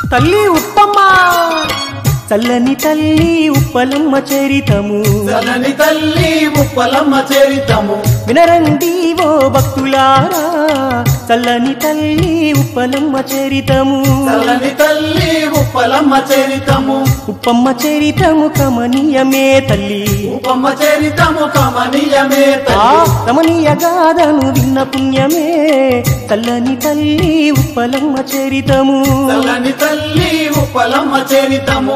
తల్లి ఉప్పమ్మ చల్లని తల్లి ఉప్పలమ్మ చరితము చలని తల్లి ఉప్పలమ్మ చరితము వినరండి ఓ భక్తులారా చల్లని తల్లి ఉప్పలమ్మ చరితము చలని తల్లి ఉప్పలమ్మ చరితము ఉప్పమ్మ చరితము కమనీయమే తల్లి ఉపమ్మ చరితము కమనీయమే ఆ తల్లి రమణీయ గాథను విన్న పుణ్యమే చల్లని తల్లి ఉప్పలమ్మ చరితము చల్లని తల్లి ఉప్పలమ్మ చరితము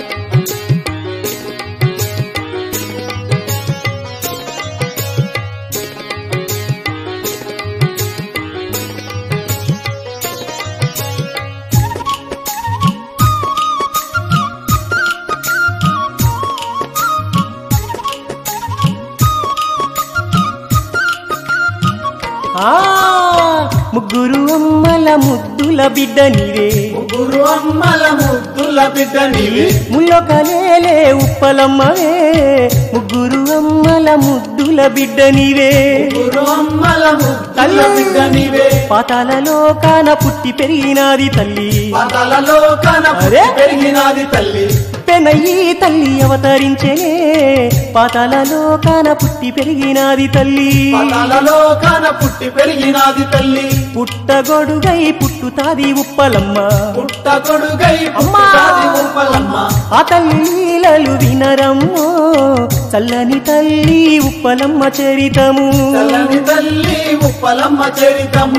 ఆ ముగ్గురు అమ్మల ముద్దుల బిడ్డ నీవే గురు అమ్మల ముద్దుల బిడ్డ నీవే ముల్లొకలేలే ఉప్పలమ్మవే ముగ్గురు అమ్మల ముద్దుల బిడ్డ నీవే గురు అమ్మల ముద్దుల బిడ్డ నీవే పాతాలలో కాన పుట్టి పెరిగినాది తల్లి పదలలో కన అరే? పెరిగినది తల్లి పెనయ్యి తల్లి అవతరించెనే పాతాలలో కాన పుట్టి పెరిగినాది తల్లి పదలలో కన పుట్టి పెరిగినది తల్లి పుట్టగొడుగై పుట్టుతాది ఉప్పలమ్మ పుట్ట కొడుగై అమ్మా! పుట్టుతాది ఉప్పలమ్మ ఆ తల్లి లీలలు వినరమ్మో చల్లని తల్లి ఉప్పలమ్మ చరితము చల్లని తల్లి ఉప్పలమ్మ చరితము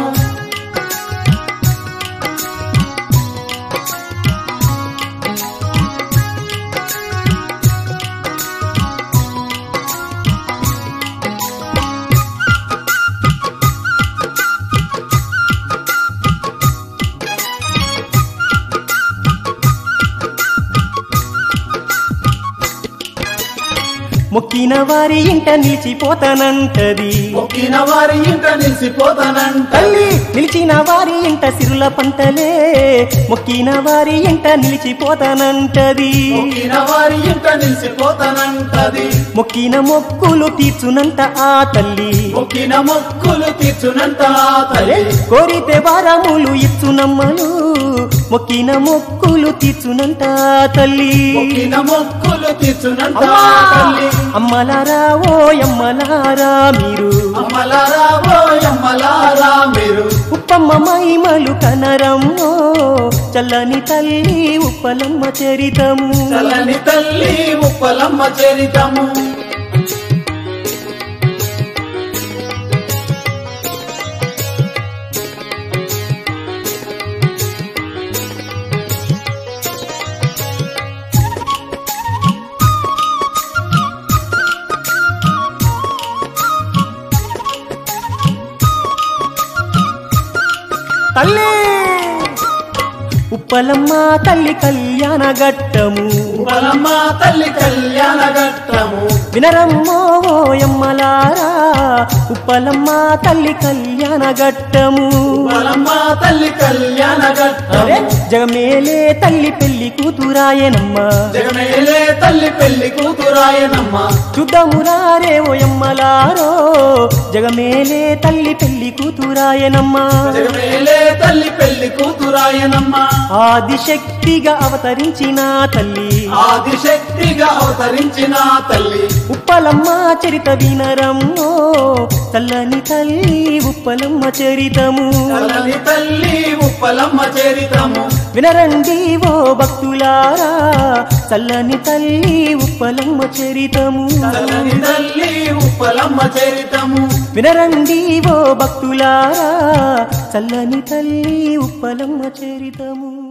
మొక్కిన వారి ఇంట నిలిచిపోతానంటది మొక్కిన వారి ఇంట నిలిచిపోతానంట తల్లి నిలిచిన వారి ఇంట సిరుల పంటలే మొక్కిన వారి ఇంట నిలిచిపోతానంటది మొక్కిన వారి ఇంట నిలిచిపోతానంటది మొక్కిన మొక్కులు తీర్చునంట ఆ తల్లి మొక్కిన మొక్కులు తీర్చునంట ఆ అరే తల్లి కోరితే వారములు ఇచ్చునమ్మలు మొక్కిన మొక్కులు తీర్చునంట ఆ తల్లి మొక్కిన మొక్కులు తీర్చునంట అమ్మా! ఆ తల్లి అమ్మలారా ఓ అమ్మలారా మీరు అమ్మలారా ఓ అమ్మలారా మీరు ఉప్పమ్మ మహిమలు కనరమ్మో చల్లని తల్లి ఉప్పలమ్మ చరితము చల్లని తల్లి ఉప్పలమ్మ చరితము తల్లి ఉప్పలమ్మ తల్లి కళ్యాణ ఘట్టము ఉప్పలమ్మ తల్లి కళ్యాణ ఘట్టము వినరమ్మో ఓయమ్మలారా ఉప్పలమ్మ తల్లి కళ్యాణ ఘట్టము ఉప్పలమ్మ తల్లి కళ్యాణ అరే ఘట్టము జగమేలే తల్లి పెళ్లి కూతురాయనమ్మ జగమేలే తల్లి పెళ్లి కూతురాయనమ్మ చూద్దామురారే ఓయమ్మలారో జగమేలే తల్లి పెళ్లి కూతురాయనమ్మ జగమేలే తల్లి పెళ్లి కూతురాయనమ్మ ఆదిశక్తిగా అవతరించిన తల్లి ఆదిశక్తిగా అవతరించిన తల్లి ఉప్పలమ్మ చరిత వినరమ్మో చల్లని తల్లి ఉప్పలమ్మ చరితము చల్లని తల్లి ఉప్పలమ్మ చరితము వినరండి ఓ భక్తులారా చల్లని తల్లి ఉప్పలమ్మ చరితము చల్లని తల్లి ఉప్పలమ్మ చరితము వినరండి ఓ భక్తులారా చల్లని తల్లి ఉప్పలమ్మ చరితము